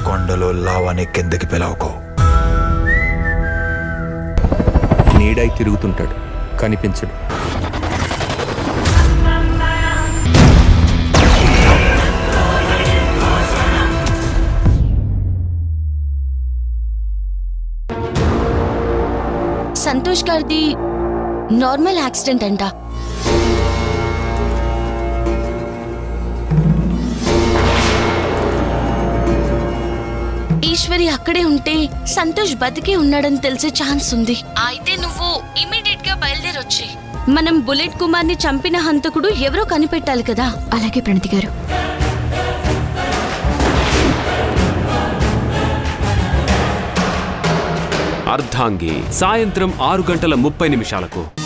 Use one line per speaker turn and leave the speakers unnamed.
కొండలో లావాని కిందకి పిలవకో
నీడై తిరుగుతుంటాడు కనిపించడు
సంతోష్ గారిది నార్మల్ యాక్సిడెంట్ అంట ఈశ్వరి అక్కడే ఉంటే సంతోష్ బతికే ఉన్నాడని తెలిసే ఛాన్స్ ఉంది అయితే నువ్వు ఇమీడియట్ గా బయలుదేరొచ్చి మనం బుల్లెట్ కుమార్ ని చంపిన హంతకుడు ఎవరో కనిపెట్టాలి కదా
అలాగే ప్రణతి గారు
అర్ధాంగి సాయంత్రం ఆరు గంటల ముప్పై నిమిషాలకు